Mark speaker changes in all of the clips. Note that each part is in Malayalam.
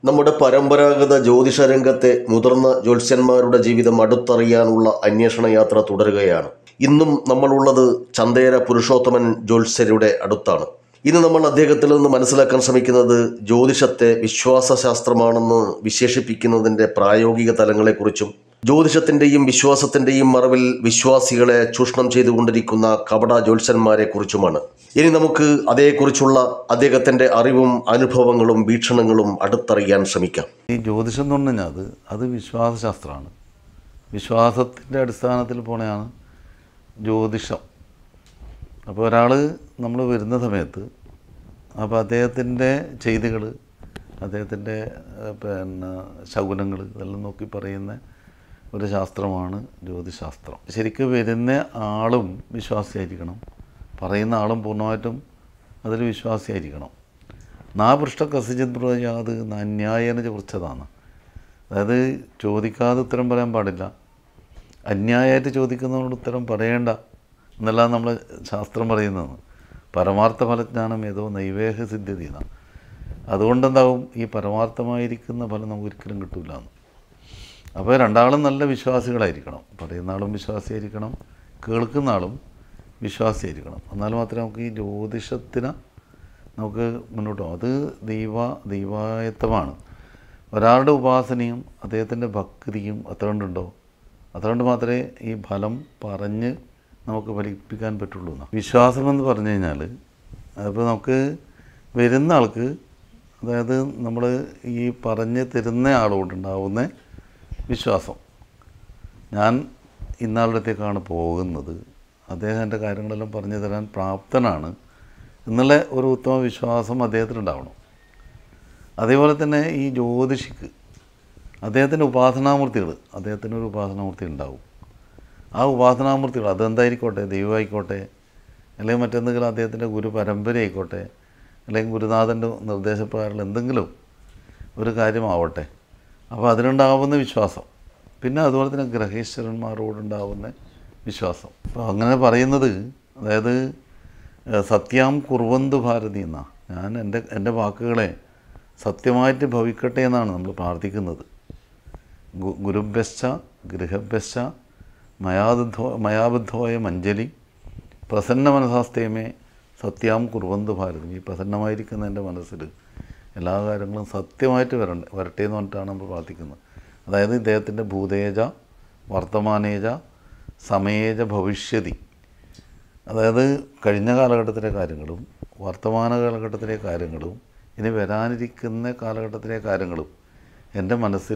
Speaker 1: നമ്മുടെ പരമ്പരാഗത ജ്യോതിഷ രംഗത്തെ മുതിർന്ന ജ്യോത്സ്യന്മാരുടെ ജീവിതം അടുത്തറിയാനുള്ള അന്വേഷണ യാത്ര തുടരുകയാണ് ഇന്നും നമ്മളുള്ളത് ചന്തേര പുരുഷോത്തമൻ ജ്യോത്സ്യരുടെ അടുത്താണ് ഇന്ന് നമ്മൾ അദ്ദേഹത്തിൽ നിന്ന് മനസ്സിലാക്കാൻ ശ്രമിക്കുന്നത് ജ്യോതിഷത്തെ വിശ്വാസശാസ്ത്രമാണെന്ന് വിശേഷിപ്പിക്കുന്നതിൻ്റെ പ്രായോഗിക തലങ്ങളെക്കുറിച്ചും ജ്യോതിഷത്തിൻ്റെയും വിശ്വാസത്തിൻ്റെയും മറവിൽ വിശ്വാസികളെ ചൂഷണം ചെയ്തുകൊണ്ടിരിക്കുന്ന കപട ജ്യോത്സ്യന്മാരെ കുറിച്ചുമാണ് ഇനി നമുക്ക് അതേക്കുറിച്ചുള്ള അദ്ദേഹത്തിൻ്റെ അറിവും അനുഭവങ്ങളും വീക്ഷണങ്ങളും അടുത്തറിയാൻ ശ്രമിക്കാം
Speaker 2: ഈ ജ്യോതിഷം എന്ന് പറഞ്ഞു കഴിഞ്ഞാൽ അത് അത് വിശ്വാസശാസ്ത്രമാണ് വിശ്വാസത്തിൻ്റെ അടിസ്ഥാനത്തിൽ പോണെയാണ് ജ്യോതിഷം അപ്പോൾ ഒരാൾ നമ്മൾ വരുന്ന സമയത്ത് അപ്പോൾ അദ്ദേഹത്തിൻ്റെ ചെയ്തികൾ അദ്ദേഹത്തിൻ്റെ ഏഹ്, പിന്നെ ശകുനങ്ങൾ ഇതെല്ലാം നോക്കി പറയുന്ന ഒരു ശാസ്ത്രമാണ് ജ്യോതിശാസ്ത്രം ശരിക്കും വരുന്ന ആളും വിശ്വാസിയായിരിക്കണം പറയുന്ന ആളും പൂർണ്ണമായിട്ടും അതിൽ വിശ്വാസിയായിരിക്കണം നാപൃഷ്ട കസിജിത് ബ്രജാത് അന്യായേന ചോദിച്ചതാണ് അതായത് ചോദിക്കാതെ ഉത്തരം പറയാൻ പാടില്ല അന്യായമായിട്ട് ചോദിക്കുന്നതുകൊണ്ട് ഉത്തരം പറയേണ്ട എന്നല്ല നമ്മൾ ശാസ്ത്രം പറയുന്നത് പരമാർത്ഥ ഫലജ്ഞാനം ഏതോ നൈവേഹ സിദ്ധ്യതി എന്നാണ് അതുകൊണ്ടെന്താവും ഈ പരമാർത്ഥമായിരിക്കുന്ന ഫലം നമുക്ക് ഒരിക്കലും കിട്ടില്ല എന്ന് അപ്പോൾ രണ്ടാളും നല്ല വിശ്വാസികളായിരിക്കണം പറയുന്ന ആളും വിശ്വാസിയായിരിക്കണം കേൾക്കുന്ന ആളും വിശ്വാസിയായിരിക്കണം എന്നാൽ മാത്രമേ നമുക്ക് ഈ ജ്യോതിഷത്തിന് നമുക്ക് മുന്നോട്ട് പോകാം അത് ദൈവ ദൈവായത്തമാണ് ഒരാളുടെ ഉപാസനയും അദ്ദേഹത്തിൻ്റെ ഭക്തിയും അത്ര കൊണ്ടുണ്ടോ അതുകൊണ്ട് മാത്രമേ ഈ ഫലം പറഞ്ഞ് നമുക്ക് ഫലിപ്പിക്കാൻ പറ്റുള്ളൂ എന്നാണ് വിശ്വാസം എന്ന് പറഞ്ഞു കഴിഞ്ഞാൽ അതിപ്പോൾ നമുക്ക് വരുന്ന ആൾക്ക് അതായത് നമ്മൾ ഈ പറഞ്ഞ് തരുന്ന ആളോടുണ്ടാവുന്ന വിശ്വാസം ഞാൻ ഇന്നാളുടെ അടുത്തേക്കാണ് പോകുന്നത് അദ്ദേഹം എൻ്റെ കാര്യങ്ങളെല്ലാം പറഞ്ഞു തരാൻ പ്രാപ്തനാണ് എന്നുള്ള ഒരു ഉത്തമ വിശ്വാസം അദ്ദേഹത്തിനുണ്ടാവണം അതേപോലെ തന്നെ ഈ ജ്യോതിഷിക്ക് അദ്ദേഹത്തിൻ്റെ ഉപാസനാമൂർത്തികൾ അദ്ദേഹത്തിന് ഒരു ഉപാസനാമൂർത്തി ഉണ്ടാവും ആ ഉപാസനാമൂർത്തികൾ അതെന്തായിരിക്കോട്ടെ ദൈവമായിക്കോട്ടെ അല്ലെങ്കിൽ മറ്റെന്തെങ്കിലും അദ്ദേഹത്തിൻ്റെ ഗുരു പരമ്പര ആയിക്കോട്ടെ അല്ലെങ്കിൽ ഗുരുനാഥൻ്റെ നിർദ്ദേശപ്രകാരം എന്തെങ്കിലും ഒരു കാര്യമാവട്ടെ അപ്പോൾ അതിനുണ്ടാവുന്ന വിശ്വാസം പിന്നെ അതുപോലെ തന്നെ ഗ്രഹേശ്വരന്മാരോടുണ്ടാവുന്ന വിശ്വാസം അപ്പോൾ അങ്ങനെ പറയുന്നത് അതായത് ഏഹ്, സത്യാം കുർവന്തു ഭാരതി എന്നാ ഞാൻ എൻ്റെ എൻ്റെ വാക്കുകളെ സത്യമായിട്ട് ഭവിക്കട്ടെ എന്നാണ് നമ്മൾ പ്രാർത്ഥിക്കുന്നത് ഗു- ഗുരുഭ്യശ്ച ഗൃഹഭ്യശ്ച മയാബുദ്ധോ മയാബുദ്ധോയ മഞ്ജലി പ്രസന്ന മനസാസ്തേമേ സത്യാം കുർവന്തു ഭാരതം ഈ പ്രസന്നമായിരിക്കുന്ന എൻ്റെ മനസ്സിൽ എല്ലാ കാര്യങ്ങളും സത്യമായിട്ട് വരണ്ട വരട്ടെ എന്ന് പറഞ്ഞിട്ടാണ് നമ്മൾ പ്രാർത്ഥിക്കുന്നത് അതായത് ഇദ്ദേഹത്തിൻ്റെ ഭൂതേജ വർത്തമാനേജ സമയേജ ഭവിഷ്യതി അതായത് കഴിഞ്ഞ കാലഘട്ടത്തിലെ കാര്യങ്ങളും വർത്തമാന കാലഘട്ടത്തിലെ കാര്യങ്ങളും ഇനി വരാനിരിക്കുന്ന കാലഘട്ടത്തിലെ കാര്യങ്ങളും എൻ്റെ മനസ്സിൽ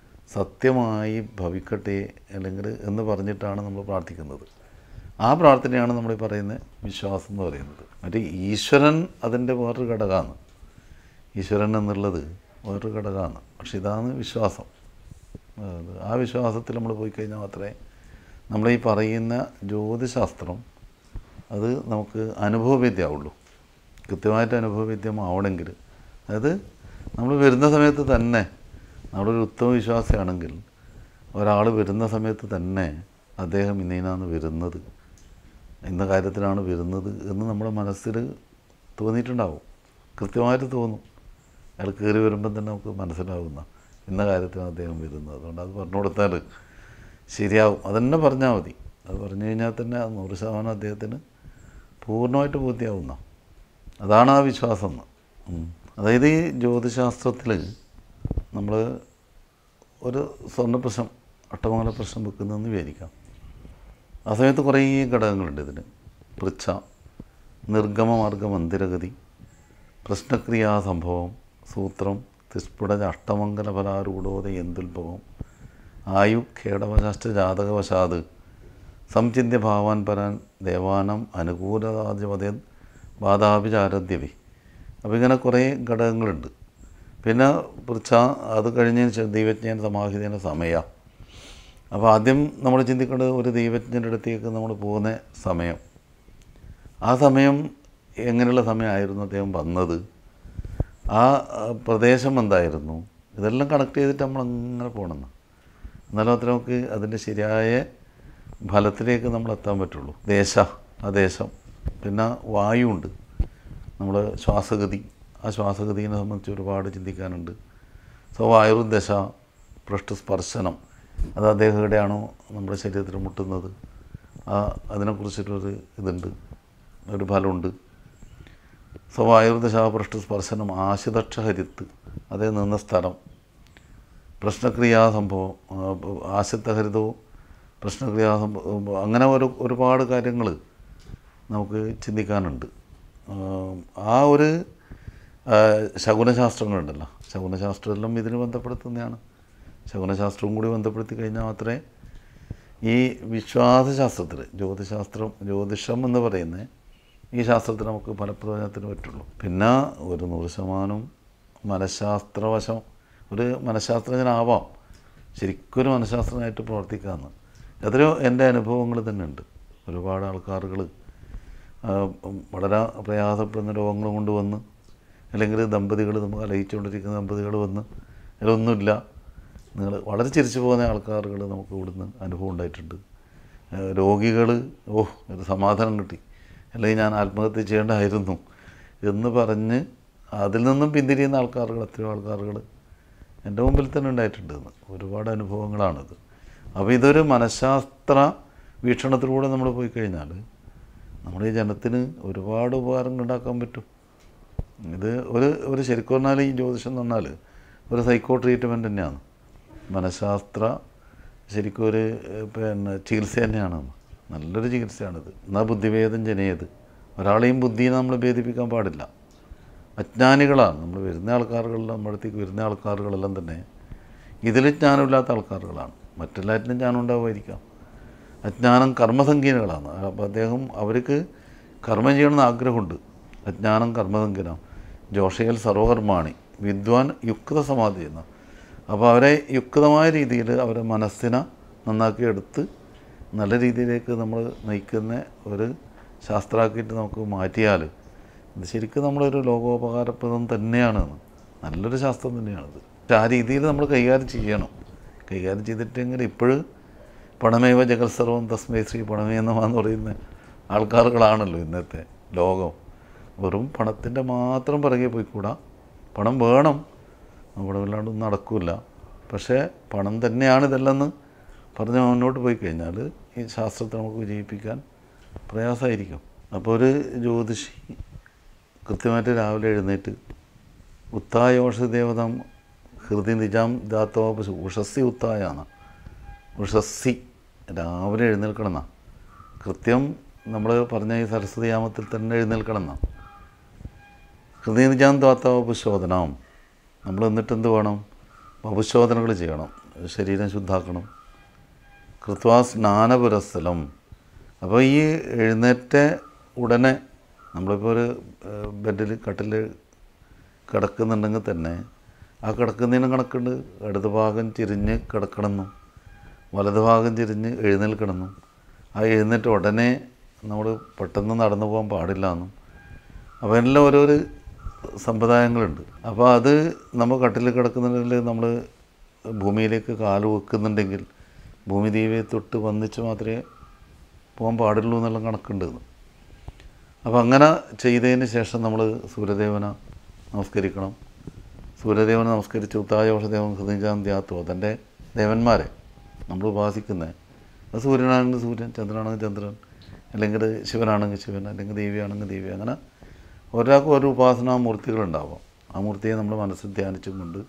Speaker 2: സത്യമായി ഭവിക്കട്ടെ അല്ലെങ്കിൽ എന്ന് പറഞ്ഞിട്ടാണ് നമ്മൾ പ്രാർത്ഥിക്കുന്നത് ആ പ്രാർത്ഥനയാണ് നമ്മൾ ഈ പറയുന്ന വിശ്വാസം എന്ന് പറയുന്നത് മറ്റേ ഈശ്വരൻ അതിൻ്റെ വേറൊരു ഘടകമാണ് ഈശ്വരൻ എന്നുള്ളത് വേറൊരു ഘടകമാണ് പക്ഷെ ഇതാണ് വിശ്വാസം അത് ആ വിശ്വാസത്തിൽ നമ്മൾ പോയി കഴിഞ്ഞാൽ മാത്രമേ നമ്മൾ ഈ പറയുന്ന ജ്യോതിശാസ്ത്രം അത് നമുക്ക് അനുഭവവേദ്യമാവുള്ളൂ കൃത്യമായിട്ട് അനുഭവവേദ്യമാവണമെങ്കിൽ അതായത് നമ്മൾ വരുന്ന സമയത്ത് തന്നെ നമ്മളൊരു ഉത്തമ വിശ്വാസിയാണെങ്കിൽ ഒരാൾ വരുന്ന സമയത്ത് തന്നെ അദ്ദേഹം ഇന്നീനാണ് വരുന്നത് ഇന്ന കാര്യത്തിലാണ് വരുന്നത് എന്ന് നമ്മുടെ മനസ്സിൽ തോന്നിയിട്ടുണ്ടാവും കൃത്യമായിട്ട് തോന്നും അയാൾ കയറി വരുമ്പം തന്നെ നമുക്ക് മനസ്സിലാവുന്ന ഇന്ന കാര്യത്തിലാണ് അദ്ദേഹം വരുന്നത് അതുകൊണ്ട് അത് പറഞ്ഞു കൊടുത്താൽ ശരിയാവും അതന്നെ പറഞ്ഞാൽ മതി അത് പറഞ്ഞു കഴിഞ്ഞാൽ തന്നെ അത് നൂറ് ശതമാനം അദ്ദേഹത്തിന് പൂർണ്ണമായിട്ട് ബോധ്യമാവുന്ന അതാണ് ആ വിശ്വാസം എന്ന് ഉം. അതായത് ഈ ജ്യോതിശാസ്ത്രത്തിൽ നമ്മൾ ഒരു സ്വർണ്ണപ്രശ്നം അട്ടമംഗല പ്രശ്നം വെക്കുന്നതെന്ന് വിചാരിക്കാം ആ സമയത്ത് കുറേ ഘടകങ്ങളുണ്ട് ഇതിന് പൃച്ഛ നിർഗമമാർഗ മന്ദിരഗതി പ്രശ്നക്രിയാ സംഭവം സൂത്രം തിസ്ഫുട അഷ്ടമംഗല ഫലാരൂഢോദ എന്തുൽഭവം ആയു ഖേടവശാഷ്ട ജാതകവശാത് സംചിന്യ ഭാവാൻ പരാൻ ദേവാനം അനുകൂലതാധിപതേ ബാധാഭിചാരദ്യവി അപ്പോൾ ഇങ്ങനെ കുറേ ഘടകങ്ങളുണ്ട് പിന്നെ പൃച്ഛ അത് കഴിഞ്ഞതിന് ശേഷം ദൈവജ്ഞാന സമാഹിതേന സമയ അപ്പോൾ ആദ്യം നമ്മൾ ചിന്തിക്കേണ്ടത് ഒരു ദൈവജ്ഞൻ്റെ അടുത്തേക്ക് നമ്മൾ പോകുന്ന സമയം ആ സമയം എങ്ങനെയുള്ള സമയമായിരുന്നു അദ്ദേഹം വന്നത് ആ ആ, പ്രദേശം എന്തായിരുന്നു ഇതെല്ലാം കണക്ട് ചെയ്തിട്ട് നമ്മൾ അങ്ങനെ പോകണമെന്ന് എന്നാലും മാത്രമേ നമുക്ക് അതിൻ്റെ ശരിയായ ഫലത്തിലേക്ക് നമ്മൾ എത്താൻ പറ്റുള്ളൂ ദേശ ആ ദേശം പിന്നെ വായുണ്ട് നമ്മുടെ ശ്വാസഗതി ആ ശ്വാസഗതിയെ സംബന്ധിച്ച് ഒരുപാട് ചിന്തിക്കാനുണ്ട് സോ വായുർദശ പൃഷ്ഠസ്പർശനം അത് അദ്ദേഹം എവിടെയാണോ നമ്മുടെ ശരീരത്തിൽ മുട്ടുന്നത് ആ അതിനെക്കുറിച്ചിട്ടൊരു ഇതുണ്ട് ഒരു ഫലമുണ്ട് സോ വായുർദശ പൃഷ്ഠസ്പർശനം ആശിതക്ഷഹരിത്ത് അതേ നിന്ന സ്ഥലം പ്രശ്നക്രിയാ സംഭവം ആശത്തഹരിതവും പ്രശ്നക്രിയാ സംഭവം അങ്ങനെ ഒരു ഒരുപാട് കാര്യങ്ങൾ നമുക്ക് ചിന്തിക്കാനുണ്ട് ആം, ആ ഒരു ആ, ശകുനശാസ്ത്രങ്ങളുണ്ടല്ലോ ശകുനശാസ്ത്രമെല്ലാം ഇതിന് ബന്ധപ്പെടുത്തുന്നതാണ് ശകുനശാസ്ത്രവും കൂടി ബന്ധപ്പെടുത്തി കഴിഞ്ഞാൽ മാത്രമേ ഈ വിശ്വാസശാസ്ത്രത്തിൽ ജ്യോതിശാസ്ത്രം ജ്യോതിഷം എന്ന് പറയുന്ന ഈ ശാസ്ത്രത്തിൽ നമുക്ക് ഫലപ്രവചനത്തിന് പറ്റുള്ളൂ പിന്നെ ഒരു നൂറ് ശതമാനം മനഃശാസ്ത്രവശം ഒരു മനഃശാസ്ത്രജ്ഞനാവാം ശരിക്കൊരു മനഃശാസ്ത്രജ്ഞനായിട്ട് പ്രവർത്തിക്കാമെന്ന് എത്രയോ എൻ്റെ അനുഭവങ്ങൾ തന്നെ ഉണ്ട് ഒരുപാട് ആൾക്കാരുകൾ വളരെ പ്രയാസപ്പെടുന്ന രോഗങ്ങൾ കൊണ്ടുവന്ന് അല്ലെങ്കിൽ ദമ്പതികൾ നമുക്ക് അലയിച്ചുകൊണ്ടിരിക്കുന്ന ദമ്പതികൾ വന്ന് ഇതിലൊന്നുമില്ല നിങ്ങൾ വളരെ ചിരിച്ചു പോകുന്ന ആൾക്കാരുകൾ നമുക്ക് ഇവിടുന്ന് അനുഭവം ഉണ്ടായിട്ടുണ്ട് രോഗികൾ ഓ ഒരു സമാധാനം കിട്ടി അല്ലെങ്കിൽ ഞാൻ ആത്മഹത്യ ചെയ്യേണ്ടായിരുന്നു എന്ന് പറഞ്ഞ് അതിൽ നിന്നും പിന്തിരിയുന്ന ആൾക്കാരുകൾ എത്രയോ ആൾക്കാരുകൾ എൻ്റെ മുമ്പിൽ തന്നെ ഉണ്ടായിട്ടുണ്ട് എന്ന്. ഒരുപാട് അനുഭവങ്ങളാണിത് അപ്പോൾ ഇതൊരു മനഃശാസ്ത്ര വീക്ഷണത്തിലൂടെ നമ്മൾ പോയി കഴിഞ്ഞാൽ നമ്മുടെ ഈ ജനത്തിന് ഒരുപാട് ഉപകാരങ്ങൾ ഉണ്ടാക്കാൻ പറ്റും ഇത് ഒരു ഒരു ശരിക്കും പറഞ്ഞാൽ ഈ ജ്യോതിഷം എന്ന് പറഞ്ഞാൽ ഒരു സൈക്കോ ട്രീറ്റ്മെൻറ്റ് തന്നെയാണ് മനഃശാസ്ത്ര ശരിക്കും ഒരു ഏഹ്, പിന്നെ ചികിത്സ തന്നെയാണ് നല്ലൊരു ചികിത്സയാണിത് എന്നാൽ ബുദ്ധിഭേദം ജനയത് ഒരാളെയും ബുദ്ധിയെ നമ്മൾ ഭേദിപ്പിക്കാൻ പാടില്ല അജ്ഞാനികളാണ് നമ്മൾ വരുന്ന ആൾക്കാരുകളെല്ലാം നമ്മുടെ അടുത്തേക്ക് വരുന്ന ആൾക്കാരുകളെല്ലാം തന്നെ ഇതിൽ ജ്ഞാനമില്ലാത്ത ആൾക്കാരുകളാണ് മറ്റെല്ലാറ്റിനും ജ്ഞാനം ഉണ്ടാവുമായിരിക്കാം അജ്ഞാനം കർമ്മസങ്കീനകളാണ് അപ്പോൾ അദ്ദേഹം അവർക്ക് കർമ്മം ചെയ്യണമെന്ന് ആഗ്രഹമുണ്ട് അജ്ഞാനം കർമ്മസങ്കീനം ജോഷയൽ സർവകർമാണി വിദ്വാൻ യുക്ത സമാധി എന്ന അപ്പോൾ അവരെ യുക്തമായ രീതിയിൽ അവരെ മനസ്സിനെ നന്നാക്കി എടുത്ത് നല്ല രീതിയിലേക്ക് നമ്മൾ നയിക്കുന്ന ഒരു ശാസ്ത്രമാക്കിയിട്ട് നമുക്ക് മാറ്റിയാൽ ഇത് ശരിക്കും നമ്മളൊരു ലോകോപകാരപ്രദം തന്നെയാണ് നല്ലൊരു ശാസ്ത്രം തന്നെയാണിത് പക്ഷെ ആ രീതിയിൽ നമ്മൾ കൈകാര്യം ചെയ്യണം കൈകാര്യം ചെയ്തിട്ടെങ്കിൽ ഇപ്പോഴും പണമേവ ജഗത്സർവം തസ്മൈ ശ്രീ പണമേ എന്ന് പറയുന്ന ആൾക്കാരുകളാണല്ലോ ഇന്നത്തെ ലോകം വെറും പണത്തിൻ്റെ മാത്രം പിറകെ പോയിക്കൂടാ പണം വേണം നമ്മുടെ വല്ലാണ്ടൊന്നും നടക്കില്ല പക്ഷേ പണം തന്നെയാണ് ഇതെല്ലെന്ന് പറഞ്ഞ് മുന്നോട്ട് പോയി കഴിഞ്ഞാൽ ഈ ശാസ്ത്രത്തെ നമുക്ക് വിജയിപ്പിക്കാൻ പ്രയാസമായിരിക്കും അപ്പോൾ ഒരു ജ്യോതിഷി കൃത്യമായിട്ട് രാവിലെ എഴുന്നേറ്റ് ഉത്തായോഷ ദേവതം ഹൃദയ നിജാം ദാത്തോപ ഉഷസ്സി ഉത്തായാണ് ഉഷസ്സി രാവിലെ എഴുന്നേൽക്കണം എന്നാ കൃത്യം നമ്മൾ പറഞ്ഞ ഈ സരസ്വതി യാമത്തിൽ തന്നെ എഴുന്നേൽക്കണം എന്നാ ഹൃദയനിജാം ദാത്താവപുശോധനം നമ്മൾ എന്നിട്ട് എന്ത് വേണം അപശോധനകൾ ചെയ്യണം ശരീരം ശുദ്ധാക്കണം കൃത്വാ സ്നാനപുരസ്ഥലം അപ്പോൾ ഈ എഴുന്നേറ്റ ഉടനെ നമ്മളിപ്പോൾ ഒരു ബെഡിൽ കട്ടിൽ കിടക്കുന്നുണ്ടെങ്കിൽ തന്നെ ആ കിടക്കുന്നതിനും കണക്കുണ്ട് ഇടത് ഭാഗം തിരിഞ്ഞ് കിടക്കണമെന്നും വലത് ഭാഗം തിരിഞ്ഞ് എഴുന്നേൽക്കണമെന്നും ആ എഴുന്നേറ്റ് ഉടനെ നമ്മൾ പെട്ടെന്ന് നടന്നു പോകാൻ പാടില്ല എന്നും അപ്പോൾ എല്ലാം ഓരോരോ സമ്പ്രദായങ്ങളുണ്ട് അപ്പോൾ അത് നമ്മൾ കട്ടിൽ കിടക്കുന്നുണ്ടെങ്കിൽ നമ്മൾ ഭൂമിയിലേക്ക് കാല് വെക്കുന്നുണ്ടെങ്കിൽ ഭൂമി ദീപയെ തൊട്ട് വന്നിച്ച് മാത്രമേ പോകാൻ പാടുള്ളൂ എന്നുള്ള കണക്കുണ്ട് ഇത്. അപ്പോൾ അങ്ങനെ ചെയ്തതിന് ശേഷം നമ്മൾ സൂര്യദേവനെ നമസ്കരിക്കണം സൂര്യദേവനെ നമസ്കരിച്ച് ഉത്തായോഷദേവൻ ഹൃദയജാന്തിയാത്തോ തൻ്റെ ദേവന്മാരെ നമ്മൾ ഉപാസിക്കുന്നത് അത് സൂര്യനാണെങ്കിൽ സൂര്യൻ ചന്ദ്രനാണെങ്കിൽ ചന്ദ്രൻ അല്ലെങ്കിൽ ശിവനാണെങ്കിൽ ശിവൻ അല്ലെങ്കിൽ ദേവിയാണെങ്കിൽ ദേവി അങ്ങനെ ഒരാൾക്കും ഒരു ഉപാസനാ മൂർത്തികളുണ്ടാവാം ആ മൂർത്തിയെ നമ്മൾ മനസ്സിൽ ധ്യാനിച്ചും കൊണ്ട്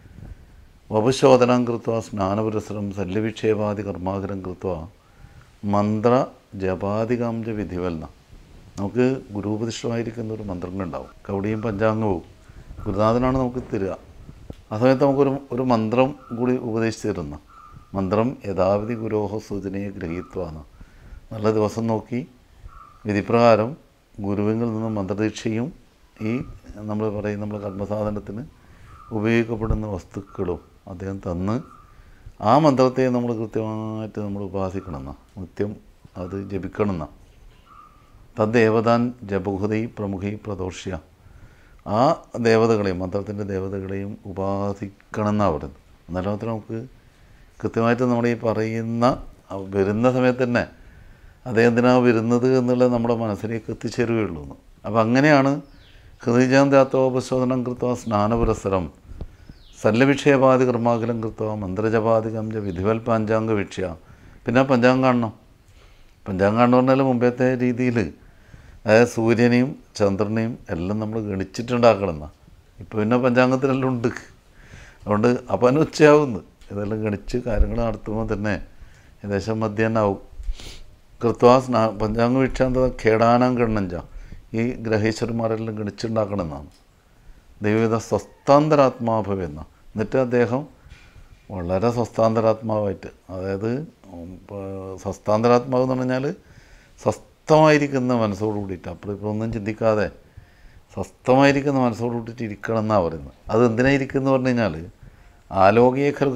Speaker 2: വപശോധനം കൃത്വ സ്നാനപുരസരം ശല്യവിക്ഷേപാദി കർമാകരം കൃത്വ മന്ത്ര ജപാദികാംജ വിധിവൽന നമുക്ക് ഗുരുപതിഷ്ഠമായിരിക്കുന്ന ഒരു മന്ത്രങ്ങളുണ്ടാവും കൗടിയും പഞ്ചാംഗവും ഗുരുനാഥനാണ് നമുക്ക് തരിക ആ സമയത്ത് നമുക്കൊരു ഒരു മന്ത്രം കൂടി ഉപദേശിച്ച് തരുന്ന മന്ത്രം യഥാവിധി ഗുരോഹ സൂചനയെ ഗ്രഹീത്വാന്ന് നല്ല ദിവസം നോക്കി വിധിപ്രകാരം ഗുരുവിൽ നിന്ന് മന്ത്രദീക്ഷയും ഈ നമ്മൾ പറയും നമ്മൾ കർമ്മസാധനത്തിന് ഉപയോഗിക്കപ്പെടുന്ന വസ്തുക്കളും അദ്ദേഹം തന്ന് ആ മന്ത്രത്തെ നമ്മൾ കൃത്യമായിട്ട് നമ്മൾ ഉപാസിക്കണമെന്ന നിത്യം അത് ജപിക്കണമെന്ന തദ്ദേവതാൻ ജപഹുതൈ പ്രമുഖൈ പ്രദോഷ്യ ആ ദേവതകളെയും മന്ത്രത്തിൻ്റെ ദേവതകളെയും ഉപാസിക്കണം എന്നാണ് പറയുന്നത് എന്നാലും മാത്രമേ നമുക്ക് കൃത്യമായിട്ട് നമ്മൾ ഈ പറയുന്ന ആ വരുന്ന സമയത്ത് തന്നെ അദ്ദേഹം എന്തിനാണ് വരുന്നത് എന്നുള്ളത് നമ്മുടെ മനസ്സിലേക്ക് എത്തിച്ചേരുകയുള്ളൂ എന്ന് അപ്പോൾ അങ്ങനെയാണ് ഹൃദയജാന്താത്തോപശോധനം കൃത്വ സ്നാനപുരസരം സല്ലവിക്ഷയപാതി കർമാകലം കൃത്വ മന്ത്രജപാതികം ച വിധിവൽ പാഞ്ചാംഗ വീക്ഷ്യ പിന്നെ ആ പഞ്ചാംഗം കാണണം പഞ്ചാംഗം കാണണം പറഞ്ഞാൽ മുമ്പത്തെ രീതിയിൽ അതായത് സൂര്യനെയും ചന്ദ്രനെയും എല്ലാം നമ്മൾ ഗണിച്ചിട്ടുണ്ടാക്കണം എന്നാ ഇപ്പോൾ പിന്നെ പഞ്ചാംഗത്തിലെല്ലാം ഉണ്ട് അതുകൊണ്ട് അപ്പം ഉച്ചയാവുന്നു ഇതെല്ലാം ഗണിച്ച് കാര്യങ്ങൾ നടത്തുമ്പോൾ തന്നെ ഏകദേശം മധ്യാഹ്നമാവും കൃത്വാ സ്നാ പഞ്ചാംഗ വീക്ഷാന്ത ഖേടാനം ഗണ്ണഞ്ച ഈ ഗ്രഹീശ്വരന്മാരെല്ലാം ഗണിച്ചുണ്ടാക്കണം എന്നാണ് ദൈവവിധ സ്വസ്ഥാന്തരാത്മാഭവെന്ന എന്നിട്ട് അദ്ദേഹം വളരെ സ്വസ്ഥാന്തരാത്മാവായിട്ട് അതായത് ഉം, പ- സ്വസ്ഥാന്തരാത്മാവ് എന്ന് പറഞ്ഞാൽ സ്വസ്ഥമായിരിക്കുന്ന മനസ്സോട് കൂടിയിട്ട് അപ്പോൾ ഇപ്പോൾ ഒന്നും ചിന്തിക്കാതെ സ്വസ്ഥമായിരിക്കുന്ന മനസ്സോട് കൂടിയിട്ട് ഇരിക്കണം എന്നാണ് പറയുന്നത് അത് എന്തിനാ ഇരിക്കുന്നു പറഞ്ഞു കഴിഞ്ഞാൽ ആലോകിയെ ഖലു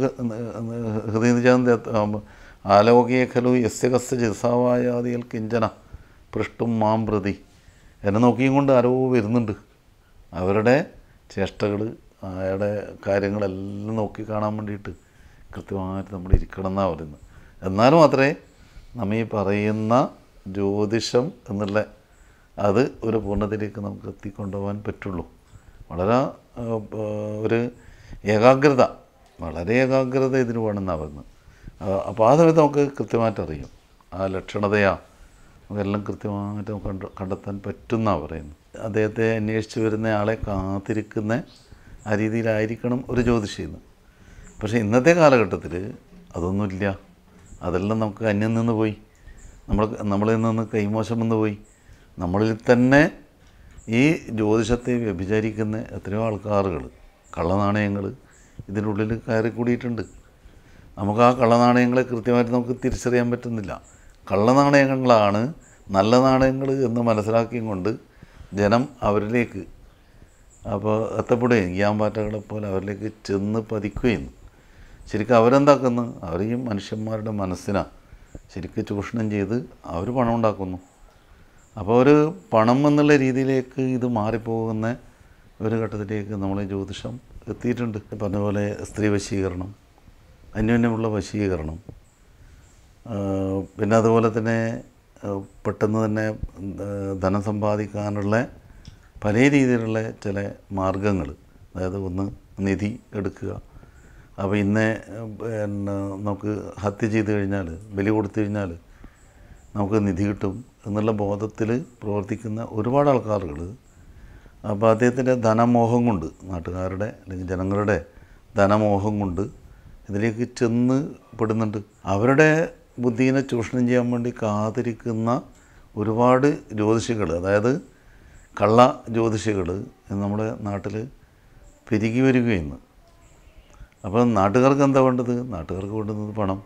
Speaker 2: ഹൃദയ ആലോകിയെ ഖലു യസ്യ കസ്യ ജിസാവായാദികൾ കിഞ്ചന പൃഷ്ടും മാം പ്രതി എന്നെ നോക്കിയും കൊണ്ട് ആരോ വരുന്നുണ്ട് അവരുടെ ചേഷ്ടകൾ അയാളുടെ കാര്യങ്ങളെല്ലാം നോക്കി കാണാൻ വേണ്ടിയിട്ട് കൃത്യമായിട്ട് നമ്മൾ ഇരിക്കണം എന്നാണ് പറയുന്നത് എന്നാലും മാത്രമേ നമ്മ ഈ പറയുന്ന ജ്യോതിഷം എന്നുള്ള അത് ഒരു പൂർണ്ണതയിലേക്ക് നമുക്ക് എത്തിക്കൊണ്ടുപോകാൻ പറ്റുള്ളൂ വളരെ ആ, ആ, ഒരു ഏകാഗ്രത വളരെ ഏകാഗ്രത ഇതിന് വേണമെന്നാണ് പറയുന്നത് അപ്പോൾ ആ സമയത്ത് നമുക്ക് കൃത്യമായിട്ട് അറിയും ആ ലക്ഷണതയാ അതെല്ലാം കൃത്യമായിട്ട് നമുക്ക് കണ്ട കണ്ടെത്താൻ പറ്റുമെന്നാണ് പറയുന്നത് അദ്ദേഹത്തെ അന്വേഷിച്ച് വരുന്ന ആളെ കാത്തിരിക്കുന്ന ആ രീതിയിലായിരിക്കണം ഒരു ജ്യോതിഷിന്ന് പക്ഷേ ഇന്നത്തെ കാലഘട്ടത്തിൽ അതൊന്നുമില്ല അതെല്ലാം നമുക്ക് അന്യം നിന്ന് പോയി നമ്മൾ നമ്മളിൽ നിന്ന് കൈമോശം വന്ന് പോയി നമ്മളിൽ തന്നെ ഈ ജ്യോതിഷത്തെ വ്യഭിചരിക്കുന്ന എത്രയോ ആൾക്കാരുകൾ കള്ളനാണയങ്ങൾ ഇതിനുള്ളിൽ കയറി കൂടിയിട്ടുണ്ട് നമുക്ക് ആ കള്ളനാണയങ്ങളെ കൃത്യമായിട്ട് നമുക്ക് തിരിച്ചറിയാൻ പറ്റുന്നില്ല കള്ളനാണയങ്ങളാണ് നല്ല നാണയങ്ങൾ എന്ന് മനസ്സിലാക്കിയും കൊണ്ട് ജനം അവരിലേക്ക് അപ്പോൾ എത്തപ്പെടുകയും ഗ്യാമ്പാറ്റകളെ പോലെ അവരിലേക്ക് ചെന്ന് പതിക്കുകയും ശരിക്കും അവരെന്താക്കുന്നു അവർ ഈ മനുഷ്യന്മാരുടെ മനസ്സിനാ ശരിക്കും ചൂഷണം ചെയ്ത് അവർ പണം ഉണ്ടാക്കുന്നു അപ്പോൾ ഒരു പണം എന്നുള്ള രീതിയിലേക്ക് ഇത് മാറിപ്പോകുന്ന ഒരു ഘട്ടത്തിലേക്ക് നമ്മളെ ജ്യോതിഷം എത്തിയിട്ടുണ്ട് പറഞ്ഞ പോലെ സ്ത്രീ വശീകരണം അന്യോന്യമുള്ള വശീകരണം ആ, പിന്നെ അതുപോലെ തന്നെ ആ, പെട്ടെന്ന് തന്നെ ആ, ധനം സമ്പാദിക്കാനുള്ള പല രീതിയിലുള്ള ചില മാർഗങ്ങൾ അതായത് ഒന്ന് നിധി എടുക്കുക അപ്പോൾ ഇന്ന് പിന്നെ നമുക്ക് ഹത്യ ചെയ്ത് കഴിഞ്ഞാൽ ബലി കൊടുത്തു കഴിഞ്ഞാൽ നമുക്ക് നിധി കിട്ടും എന്നുള്ള ബോധത്തിൽ പ്രവർത്തിക്കുന്ന ഒരുപാട് ആൾക്കാരുകൾ അപ്പോൾ അദ്ദേഹത്തിൻ്റെ ധനമോഹം കൊണ്ട് നാട്ടുകാരുടെ അല്ലെങ്കിൽ ജനങ്ങളുടെ ധനമോഹം കൊണ്ട് ഇതിലേക്ക് ചെന്ന് പെടുന്നുണ്ട് അവരുടെ ബുദ്ധിയെ ചൂഷണം ചെയ്യാൻ വേണ്ടി കാത്തിരിക്കുന്ന ഒരുപാട് ജ്യോതിഷികൾ അതായത് കള്ള ജ്യോതിഷികൾ നമ്മുടെ നാട്ടിൽ പെരുകി വരികയെന്ന് അപ്പോൾ നാട്ടുകാർക്ക് എന്താ വേണ്ടത് നാട്ടുകാർക്ക് വേണ്ടുന്നത് പണം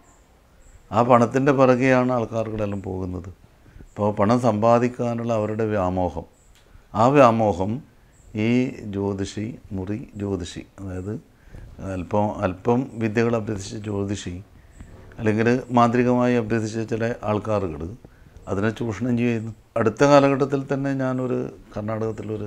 Speaker 2: ആ പണത്തിൻ്റെ പിറകെയാണ് ആൾക്കാർക്കെല്ലാം പോകുന്നത് അപ്പോൾ പണം സമ്പാദിക്കാനുള്ള അവരുടെ വ്യാമോഹം ആ വ്യാമോഹം ഈ ജ്യോതിഷി മുറി ജ്യോതിഷി അതായത് അല്പം അല്പം വിദ്യകൾ അഭ്യസിച്ച ജ്യോതിഷി അല്ലെങ്കിൽ മാന്ത്രികമായി അഭ്യസിച്ച ചില ആൾക്കാരുകൾ അതിനെ ചൂഷണം ചെയ്യുന്നു അടുത്ത കാലഘട്ടത്തിൽ തന്നെ ഞാനൊരു കർണാടകത്തിലൊരു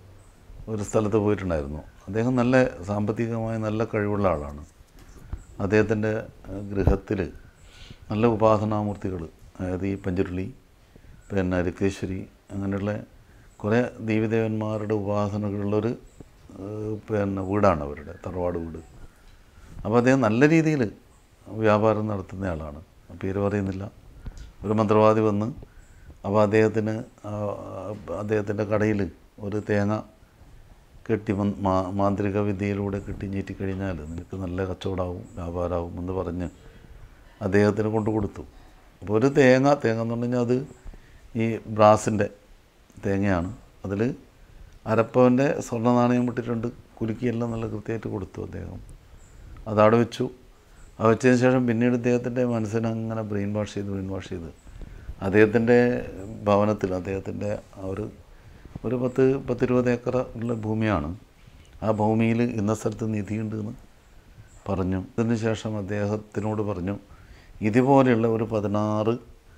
Speaker 2: ഒരു സ്ഥലത്ത് പോയിട്ടുണ്ടായിരുന്നു അദ്ദേഹം നല്ല സാമ്പത്തികമായി നല്ല കഴിവുള്ള ആളാണ് അദ്ദേഹത്തിൻ്റെ ഗൃഹത്തിൽ നല്ല ഉപാസനാമൂർത്തികൾ അതായത് ഈ പഞ്ചുരുളി പിന്നെ രക്തേശ്വരി അങ്ങനെയുള്ള കുറേ ദേവീദേവന്മാരുടെ ഉപാസനകളുള്ളൊരു ഏഹ്, പിന്നെ വീടാണ് അവരുടെ തറവാട് വീട് അപ്പോൾ അദ്ദേഹം നല്ല രീതിയിൽ വ്യാപാരം നടത്തുന്ന ആളാണ് പേര് പറയുന്നില്ല ഒരു മന്ത്രവാദി വന്ന് അപ്പോൾ അദ്ദേഹത്തിന് ആ, അദ്ദേഹത്തിൻ്റെ കടയിൽ ഒരു തേങ്ങ കെട്ടി മൻ- മാ- മാന്ത്രിക വിദ്യയിലൂടെ കെട്ടി ഞെറ്റിക്കഴിഞ്ഞാൽ നിനക്ക് നല്ല കച്ചവടമാവും വ്യാപാരമാവും എന്ന് പറഞ്ഞ് അദ്ദേഹത്തിന് കൊണ്ടു കൊടുത്തു അപ്പോൾ ഒരു തേങ്ങ തേങ്ങ എന്ന് പറഞ്ഞു കഴിഞ്ഞാൽ അത് ഈ ബ്രാസിൻ്റെ തേങ്ങയാണ് അതിൽ അരപ്പവൻ്റെ സ്വർണ്ണ നാണയം ഇട്ടിട്ടുണ്ട് കുലുക്കിയെല്ലാം നല്ല കൃത്യമായിട്ട് കൊടുത്തു അദ്ദേഹം അതവിടെ വെച്ചു അത് വെച്ചതിന് ശേഷം പിന്നീട് ഇദ്ദേഹത്തിൻ്റെ മനസ്സിനെ അങ്ങനെ ബ്രെയിൻ വാഷ് ചെയ്ത് ബ്രെയിൻ വാഷ് ചെയ്ത് അദ്ദേഹത്തിൻ്റെ ഭവനത്തിൽ അദ്ദേഹത്തിൻ്റെ ആ ഒരു ഒരു പത്ത് പത്തിരുപത് ഏക്കർ ഉള്ള ഭൂമിയാണ് ആ ഭൂമിയിൽ ഇന്ന സ്ഥലത്ത് നിധിയുണ്ട് എന്ന് പറഞ്ഞു അതിന് ശേഷം അദ്ദേഹത്തിനോട് പറഞ്ഞു ഇതുപോലെയുള്ള ഒരു പതിനാറ്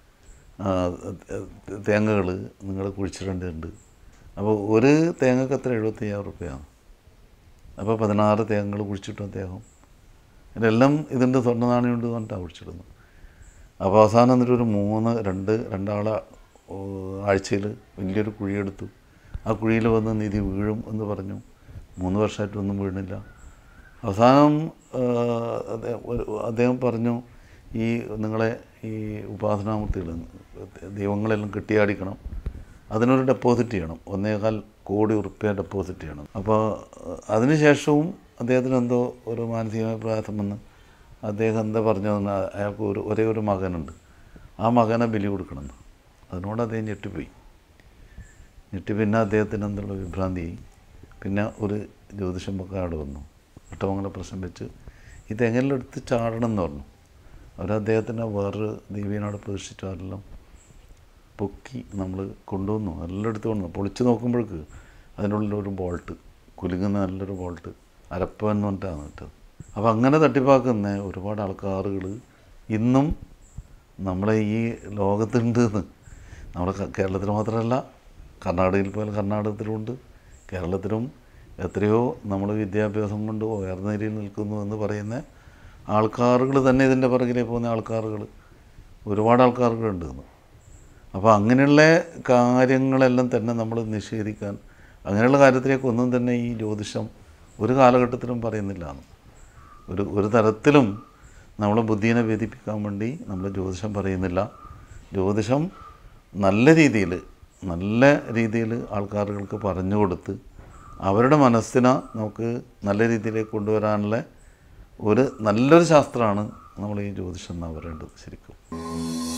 Speaker 2: തേങ്ങകൾ നിങ്ങൾ കുഴിച്ചിടേണ്ടതുണ്ട് അപ്പോൾ ഒരു തേങ്ങക്ക് എത്ര എഴുപത്തയ്യായിരം റുപ്യയാണ് അപ്പോൾ പതിനാറ് തേങ്ങകൾ കുഴിച്ചിട്ടു അദ്ദേഹം ഇതെല്ലാം ഇതിൻ്റെ സ്വർണ്ണ നാണയമുണ്ട് എന്ന് പറഞ്ഞിട്ടാണ് കുഴിച്ചിടുന്നത് അപ്പോൾ അവസാനം എന്നിട്ട് ഒരു മൂന്ന് രണ്ട് രണ്ടാളെ ആഴ്ചയിൽ വലിയൊരു കുഴിയെടുത്തു ആ കുഴിയിൽ വന്ന് നിധി വീഴും എന്ന് പറഞ്ഞു മൂന്ന് വർഷമായിട്ടൊന്നും വീണില്ല അവസാനം ആ, അദ്ദേഹം ഒരു- അദ്ദേഹം പറഞ്ഞു ഈ നിങ്ങളെ ഈ ഉപാസനാമൂർത്തികൾ ദൈവങ്ങളെല്ലാം കെട്ടിയാടിക്കണം അതിനൊരു ഡെപ്പോസിറ്റ് ചെയ്യണം ഒന്നേകാൽ കോടി ഉറുപ്പ്യ ഡെപ്പോസിറ്റ് ചെയ്യണം അപ്പോൾ അതിനുശേഷവും അദ്ദേഹത്തിന് എന്തോ ഒരു മാനസികമായ പ്രയാസം വന്ന് അദ്ദേഹം എന്താ പറഞ്ഞതെന്ന് അയാൾക്ക് ഒരു ഒരേ ഒരു മകനുണ്ട് ആ മകനെ ബലി കൊടുക്കണമെന്ന് അതിനോട് അദ്ദേഹം ഞെട്ടിപ്പോയി ഞെട്ടി പിന്നെ അദ്ദേഹത്തിന് എന്നുള്ള വിഭ്രാന്തിയായി പിന്നെ ഒരു ജ്യോതിഷം ഒക്കെ അവിടെ വന്നു ഒട്ടമംഗല പ്രശ്നം വെച്ച് ഈ തെങ്ങലിലെടുത്ത് ചാടണം എന്ന് പറഞ്ഞു അവർ അദ്ദേഹത്തിനെ വേറൊരു ദേവീനോട് പ്രതിഷ്ഠിച്ചു അതെല്ലാം പൊക്കി നമ്മൾ കൊണ്ടുവന്നു എല്ലാം എടുത്ത് കൊണ്ടു പൊളിച്ച് നോക്കുമ്പോഴേക്ക് അതിനുള്ളിൽ ഒരു ബോൾട്ട് കുലുങ്ങുന്ന നല്ലൊരു ബോൾട്ട് അരപ്പ എന്ന് പറഞ്ഞിട്ടാണ് ഇട്ടത് അപ്പോൾ അങ്ങനെ തട്ടിപ്പാക്കുന്ന ഒരുപാട് ആൾക്കാരുകൾ ഇന്നും നമ്മളെ ഈ ലോകത്തുണ്ട് എന്ന് നമ്മുടെ ക- കേരളത്തിൽ മാത്രമല്ല കർണാടകയിൽ പോലെ കർണാടകത്തിലുമുണ്ട് കേരളത്തിലും എത്രയോ നമ്മൾ വിദ്യാഭ്യാസം കൊണ്ട് ഉയർന്ന നിലയിൽ നിൽക്കുന്നു എന്ന് പറയുന്ന ആൾക്കാരുകൾ തന്നെ ഇതിൻ്റെ പിറകിലേ പോകുന്ന ആൾക്കാരുകൾ ഒരുപാട് ആൾക്കാരുകളുണ്ട് ഇന്ന് അപ്പോൾ അങ്ങനെയുള്ള കാര്യങ്ങളെല്ലാം തന്നെ നമ്മൾ നിഷേധിക്കാൻ അങ്ങനെയുള്ള കാര്യത്തിലേക്ക് ഒന്നും തന്നെ ഈ ജ്യോതിഷം ഒരു കാലഘട്ടത്തിലും പറയുന്നില്ല എന്ന്. ഒരു ഒരു തരത്തിലും നമ്മളെ ബുദ്ധിയെ വ്യതിപ്പിക്കാൻ വേണ്ടി നമ്മൾ ജ്യോതിഷം പറയുന്നില്ല ജ്യോതിഷം നല്ല രീതിയിൽ നല്ല രീതിയിൽ ആൾക്കാരുകൾക്ക് പറഞ്ഞു കൊടുത്ത് അവരുടെ മനസ്സിനെ നമുക്ക് നല്ല രീതിയിലേക്ക് കൊണ്ടുവരാനുള്ള ഒരു നല്ലൊരു ശാസ്ത്രമാണ് നമ്മൾ ഈ ജ്യോതിഷം എന്നാണ് പറയേണ്ടത് ശരിക്കും